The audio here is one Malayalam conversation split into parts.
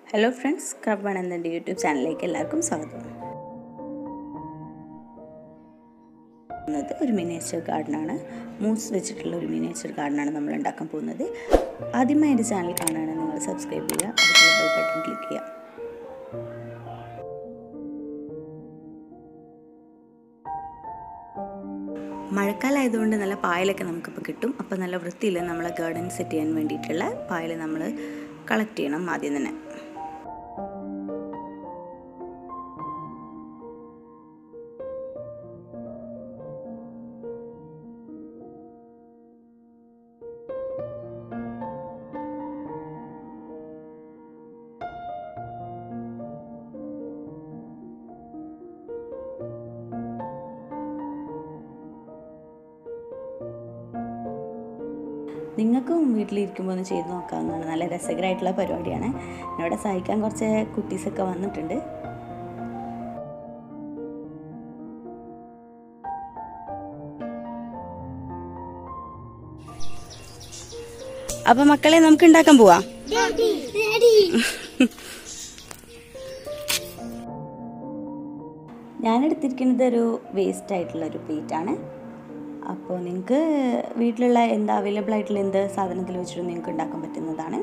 ഹലോ ഫ്രണ്ട്സ് ക്രബ് വൺ എന്നെ യൂട്യൂബ് ചാനലിലേക്ക് എല്ലാവർക്കും സ്വാഗതം പോകുന്നത് ഒരു മിനിയേച്ചർ ഗാർഡനാണ് മൂസ് വെച്ചിട്ടുള്ള ഒരു മിനിയേച്ചർ ഗാർഡനാണ് നമ്മൾ ഉണ്ടാക്കാൻ പോകുന്നത് ആദ്യമായി എൻ്റെ ചാനൽ കാണുകയാണെങ്കിൽ നിങ്ങൾ സബ്സ്ക്രൈബ് ചെയ്യുക അതുപോലെ ബെൽ ബട്ടൺ ക്ലിക്ക് ചെയ്യുക മഴക്കാലമായതുകൊണ്ട് നല്ല പായലൊക്കെ നമുക്കിപ്പോൾ കിട്ടും അപ്പോൾ നല്ല വൃത്തിയിൽ നമ്മളെ ഗാർഡൻ സെറ്റ് ചെയ്യാൻ വേണ്ടിയിട്ടുള്ള പായൽ നമ്മൾ കളക്ട് ചെയ്യണം ആദ്യം തന്നെ നിങ്ങൾക്കും വീട്ടിലിരിക്കുമ്പോൾ ഒന്ന് ചെയ്ത് നോക്കാവുന്നതാണ് നല്ല രസകരമായിട്ടുള്ള പരിപാടിയാണ് ഇവിടെ സഹായിക്കാൻ കുറച്ച് കുട്ടീസൊക്കെ വന്നിട്ടുണ്ട് അപ്പൊ മക്കളെ നമുക്ക് ഉണ്ടാക്കാൻ പോവാ ഞാനെടുത്തിരിക്കുന്നത് ഒരു വേസ്റ്റ് ആയിട്ടുള്ള ഒരു പ്ലേറ്റ് ആണ് അപ്പോൾ നിങ്ങൾക്ക് വീട്ടിലുള്ള എന്താ അവൈലബിൾ ആയിട്ടുള്ള എന്ത് സാധനത്തിൽ വെച്ചിട്ട് നിങ്ങൾക്ക് ഉണ്ടാക്കാൻ പറ്റുന്നതാണ്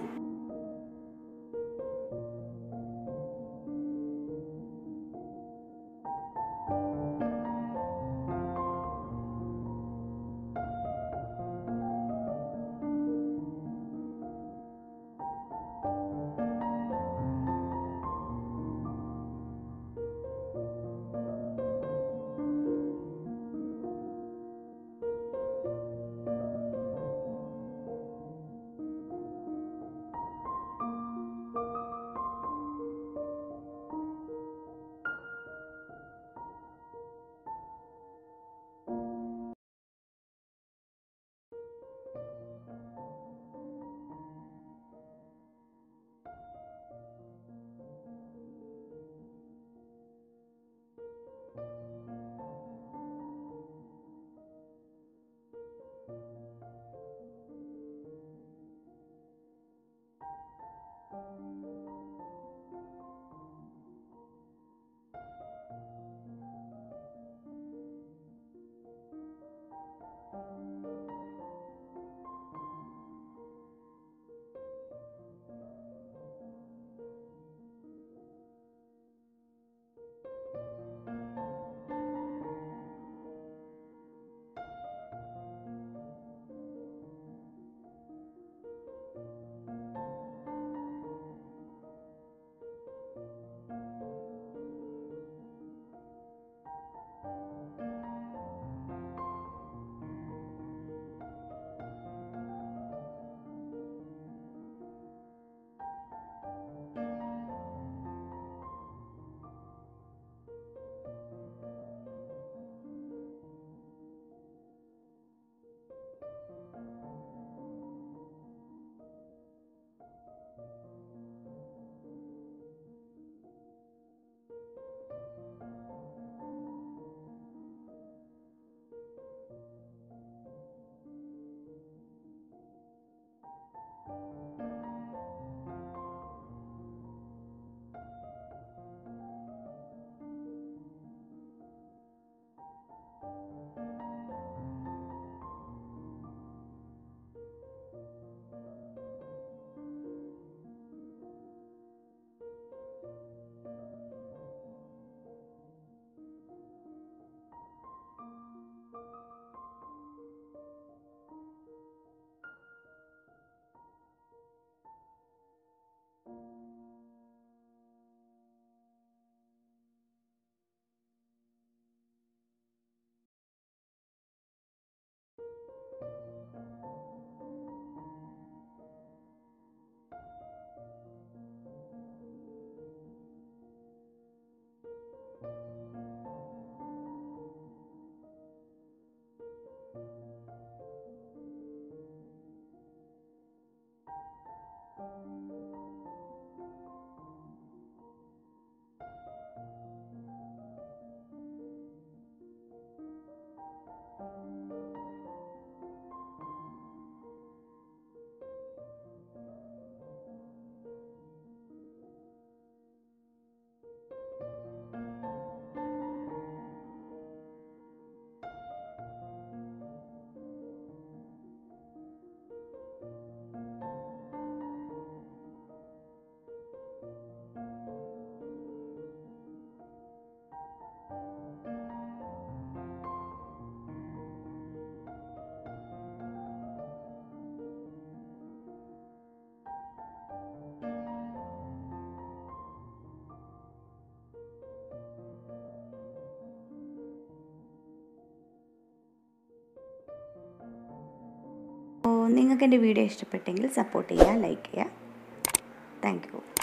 നിങ്ങൾക്ക് എൻ്റെ വീഡിയോ ഇഷ്ടപ്പെട്ടെങ്കിൽ സപ്പോർട്ട് ചെയ്യുക ലൈക്ക് ചെയ്യുക താങ്ക് യു